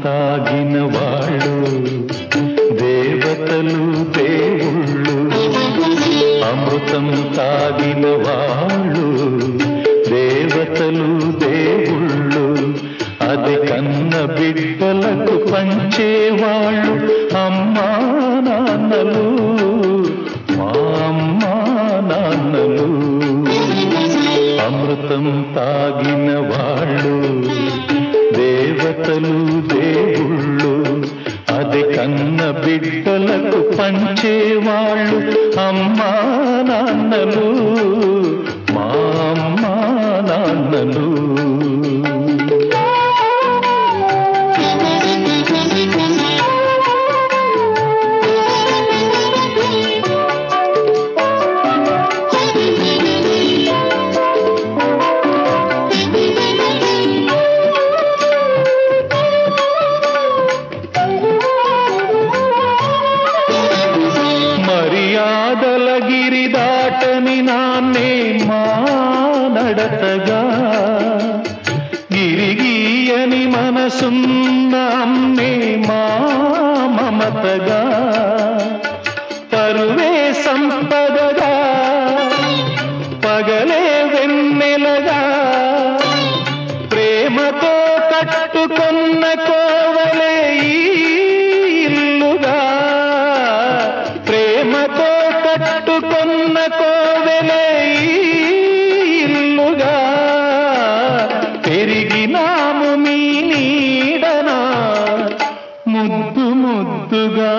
తాగిన వాళ్ళు దేవతలు దేవుళ్ళు అమృతం తాగిన వాళ్ళు దేవతలు దేవుళ్ళు అది కన్న బిడ్డలకు పంచేవాళ్ళు అమ్మా నాన్నలు మా అమ్మా నాన్నలు అమృతం తాగిన వాళ్ళు దేవతలు దేవుళ్ళు అది కన్న బిడ్డలకు పంచేవాళ్ళు అమ్మా నాన్నలు మా అమ్మా నాన్నలు మర్యాదల గిరి దాటని నాన్నే మా నడతగా గిరిగీయని మనసున్న అమ్మే మా మమతగా పరువే సంపదగా పగలే వెన్నెలగా ప్రేమతో కట్టుకున్న కోవలే ఈ ఇల్లుగా ప్రేమతో కట్టుకున్న కోవెలే ఈ ఇల్లుగా పెరిగినాము మీ నీడనా ముద్దు ముద్దుగా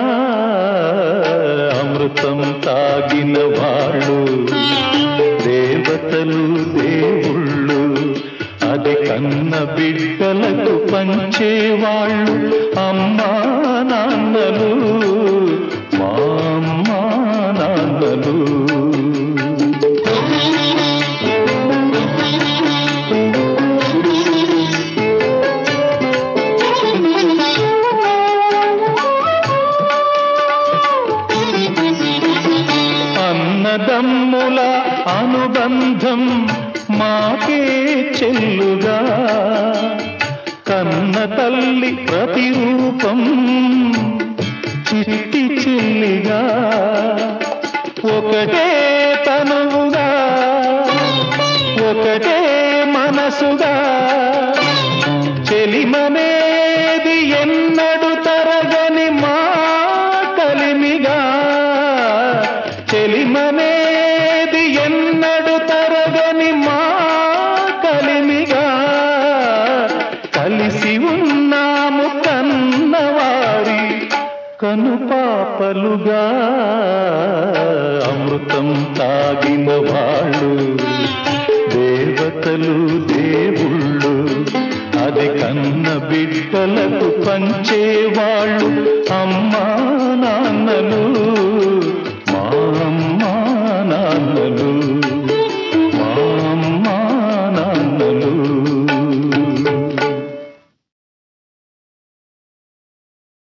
అమృతం తాగిన వాళ్ళు దేవతలు దేవుళ్ళు అది కన్న బిడ్డలకు పంచేవాళ్ళు అమ్మా నాన్నలు మా అమ్మా నాన్నలు అన్నదమ్ముల అనుబంధం మాకే చెల్లుగా కన్న తల్లి ప్రతిరూపం చిట్టి చెల్లిగా ఒకటే తనువుగా ఒకటే మనసుగా చెలిమనేది ఎన్నడు తరగని మా కలిమిగా చెలిమనేది ఎన్నడు తరగని మా కలిమిగా కలిసి ఉన్నాము కన్నవారి కనుపాపలుగా అమృతం తాగిన వాళ్ళు దేవతలు దేవుళ్ళు అది కన్న బిడ్డలకు పంచేవాళ్ళు అమ్మా నాన్నలు